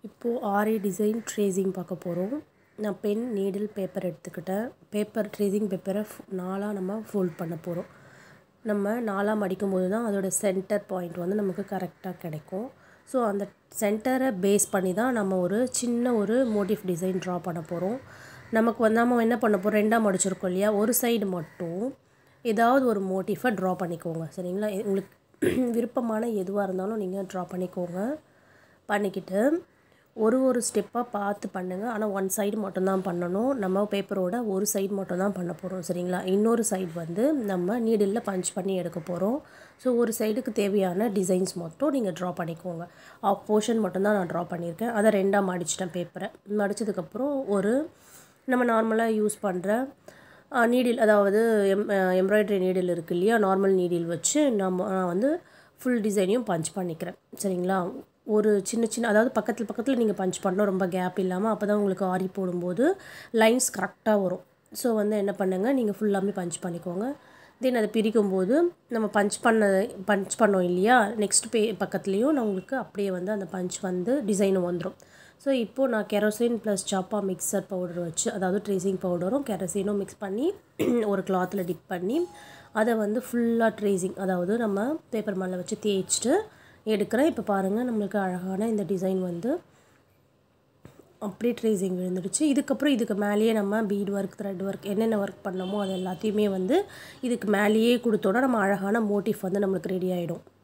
இப்போது ஆரி design tracing பார்க்க போகிறோம் நான் பென் நீடில் பேப்பர் எடுத்துக்கிட்டேன் பேப்பர் ட்ரேசிங் பேப்பரை நாலாக நம்ம ஃபோல்ட் பண்ண போகிறோம் நம்ம நாலாக மடிக்கும்போது தான் அதோட சென்டர் பாயிண்ட் வந்து நமக்கு கரெக்டாக கிடைக்கும் ஸோ அந்த சென்டரை பேஸ் பண்ணி தான் நம்ம ஒரு சின்ன ஒரு மோட்டிவ் டிசைன் ட்ரா பண்ண போகிறோம் நமக்கு வந்து நம்ம என்ன பண்ண போகிறோம் ரெண்டாக மடிச்சிருக்கோம் இல்லையா ஒரு சைடு மட்டும் ஏதாவது ஒரு மோட்டிஃபை ட்ரா பண்ணிக்கோங்க சரிங்களா உங்களுக்கு விருப்பமான எதுவாக இருந்தாலும் நீங்கள் ட்ரா பண்ணிக்கோங்க பண்ணிக்கிட்டு ஒரு ஒரு ஸ்டெப்பாக பார்த்து பண்ணுங்கள் ஆனால் ஒன் சைடு மட்டும்தான் பண்ணணும் நம்ம பேப்பரோட ஒரு சைடு மட்டும்தான் பண்ண போகிறோம் சரிங்களா இன்னொரு சைடு வந்து நம்ம நீடில் பஞ்ச் பண்ணி எடுக்க போகிறோம் ஸோ ஒரு சைடுக்கு தேவையான டிசைன்ஸ் மட்டும் நீங்கள் ட்ரா பண்ணிக்கோங்க ஆஃப் போர்ஷன் மட்டும்தான் நான் ட்ரா பண்ணியிருக்கேன் அதை ரெண்டாக மடிச்சிட்டேன் பேப்பரை மடித்ததுக்கப்புறம் ஒரு நம்ம நார்மலாக யூஸ் பண்ணுற நீடில் அதாவது எம் எம்ப்ராய்டரி நீடில் இருக்கு இல்லையா நார்மல் நீடில் வச்சு நம்ம நான் வந்து ஃபுல் டிசைனையும் பஞ்ச் பண்ணிக்கிறேன் சரிங்களா ஒரு சின்ன சின்ன அதாவது பக்கத்தில் பக்கத்தில் நீங்கள் பஞ்ச் பண்ணணும் ரொம்ப கேப் இல்லாமல் அப்போ தான் உங்களுக்கு ஆரி போடும்போது லைன்ஸ் கரெக்டாக வரும் ஸோ வந்து என்ன பண்ணுங்கள் நீங்கள் ஃபுல்லாமே பஞ்ச் பண்ணிக்கோங்க தென் அதை பிரிக்கும்போது நம்ம பஞ்ச் பண்ண பஞ்ச் பண்ணோம் இல்லையா நெக்ஸ்ட் பே பக்கத்துலேயும் நான் உங்களுக்கு அப்படியே வந்து அந்த பஞ்ச் வந்து டிசைனும் வந்துடும் ஸோ இப்போது நான் கெரோசின் ப்ளஸ் சாப்பா மிக்சர் பவுடர் வச்சு அதாவது ட்ரேசிங் பவுடரும் கெரோசினும் மிக்ஸ் பண்ணி ஒரு கிளாத்தில் டிப் பண்ணி அதை வந்து ஃபுல்லாக ட்ரேசிங் அதாவது நம்ம பேப்பர் மேலே வச்சு தேய்ச்சிட்டு எடுக்கிறேன் இப்போ பாருங்கள் நம்மளுக்கு அழகான இந்த டிசைன் வந்து அப்படியே ட்ரேசிங் விழுந்துடுச்சு இதுக்கப்புறம் இதுக்கு மேலேயே நம்ம பீட் ஒர்க் த்ரெட் ஒர்க் என்னென்ன ஒர்க் பண்ணமோ அது எல்லாத்தையுமே வந்து இதுக்கு மேலேயே கொடுத்தோன்னா நம்ம அழகான மோட்டிவ் வந்து நம்மளுக்கு ரெடி ஆகிடும்